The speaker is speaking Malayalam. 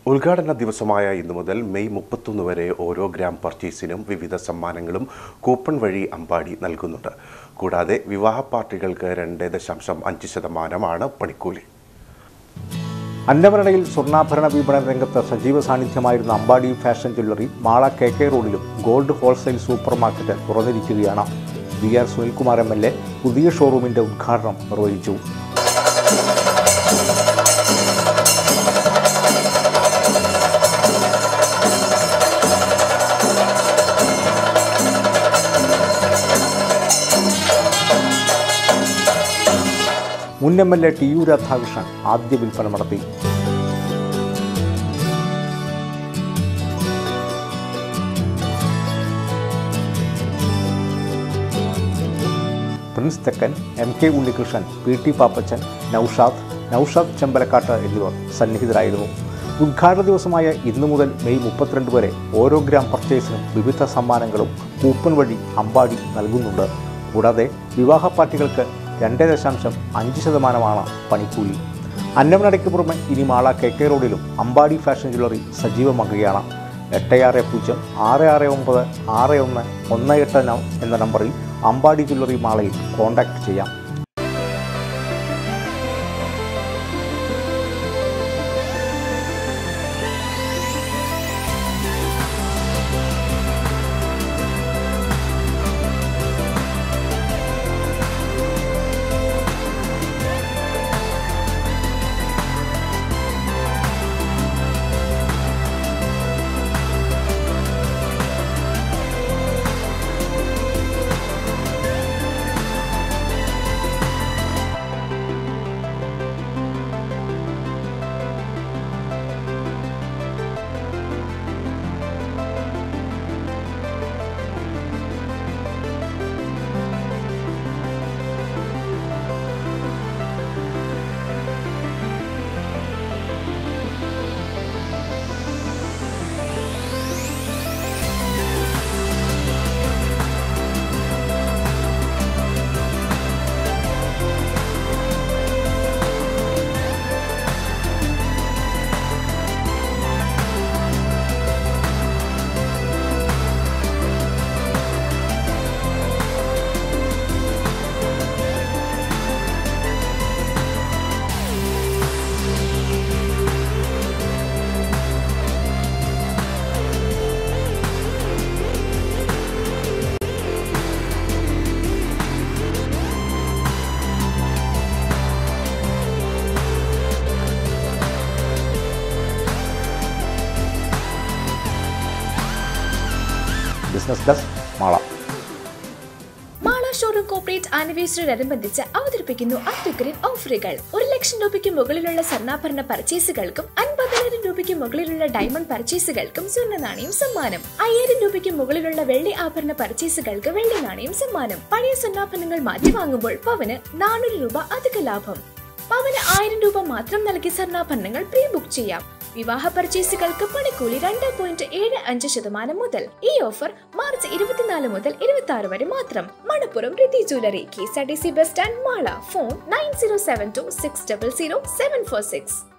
ഉദ്ഘാടന ദിവസമായ ഇന്നു മുതൽ മെയ് മുപ്പത്തൊന്ന് വരെ ഓരോ ഗ്രാം പർച്ചേസിനും വിവിധ സമ്മാനങ്ങളും കൂപ്പൺ വഴി അമ്പാടി നൽകുന്നുണ്ട് കൂടാതെ വിവാഹ പാർട്ടികൾക്ക് രണ്ട് ദശാംശം അഞ്ച് ശതമാനമാണ് പണിക്കൂലി അന്നമരണയിൽ സ്വർണ്ണാഭരണ വിപണന രംഗത്ത് സജീവ സാന്നിധ്യമായിരുന്ന Ambadi fashion jewellery Mala K K റോഡിലും ഗോൾഡ് ഹോൾസെയിൽ സൂപ്പർ മാർക്കറ്റ് തുറന്നിരിക്കുകയാണ് V R Sunilkumar M L A പുതിയ ഷോറൂമിന്റെ ഉദ്ഘാടനം നിർവഹിച്ചു മുൻ M L A T U Radhakrishnan ആദ്യ വിൽപ്പന നടത്തി Prince Thekkan M K Unnikrishnan P T Pappachan Noushad Noushad Chembalakkattu എന്നിവർ സന്നിഹിതരായിരുന്നു ഉദ്ഘാടന ദിവസമായ ഇന്നു മുതൽ മെയ് മുപ്പത്തിരണ്ട് വരെ ഓരോ ഗ്രാം പർച്ചേസിനും വിവിധ സമ്മാനങ്ങളും കൂപ്പൺ വഴി അമ്പാടി നൽകുന്നുണ്ട് കൂടാതെ വിവാഹ പാർട്ടികൾക്ക് രണ്ട് ദശാംശം അഞ്ച് ശതമാനമാണ് പണിക്കൂലി അന്നമനടയ്ക്ക് പുറമെ ഇനി മാള കെ കെ റോഡിലും അമ്പാടി ഫാഷൻ ജ്വല്ലറി സജീവമാകുകയാണ് എട്ട് ആറ് പൂജ്യം ആറ് ആറ് ഒമ്പത് ആറ് ഒന്ന് ഒന്ന് എട്ട് ന- എന്ന നമ്പറിൽ അമ്പാടി ജ്വല്ലറി മാളയിൽ കോൺടാക്ട് ചെയ്യാം business desk Mala Mala showroom corporate ആനിവേഴ്സറിയോടനുബന്ധിച്ച് അവതരിപ്പിക്കുന്നു അത്യുഗ്രൻ ഓഫറുകൾ ഒരു ലക്ഷം രൂപയ്ക്ക് മുകളിലുള്ള സ്വർണ്ണാഭരണ പർച്ചേസുകൾക്കും അൻപതിനായിരം രൂപയ്ക്ക് മുകളിലുള്ള ഡയമണ്ട് പർച്ചേസുകൾക്കും സ്വർണ്ണ നാണയം സമ്മാനം അയ്യായിരം രൂപയ്ക്ക് മുകളിലുള്ള വെള്ളി ആഭരണ പർച്ചേസുകൾക്ക് വെള്ളി നാണയം സമ്മാനം പഴയ സ്വർണ്ണാഭരണങ്ങൾ മാറ്റി വാങ്ങുമ്പോൾ പവന് നാനൂറ് രൂപ അധിക ലാഭം പവന് ആയിരം രൂപ മാത്രം നൽകി സ്വർണ്ണാഭരണങ്ങൾ പ്രീ ബുക്ക് ചെയ്യാം വിവാഹ പർച്ചേസുകൾക്ക് പണിക്കൂലി രണ്ട് പോയിന്റ് ഏഴ് അഞ്ച് ശതമാനം മുതൽ ഈ ഓഫർ മാർച്ച് ഇരുപത്തിനാല് മുതൽ ഇരുപത്തി ആറ് വരെ മാത്രം Manappuram Rithi jewellery K S R T C bus stand Mala phone nine zero seven two six double zero seven four six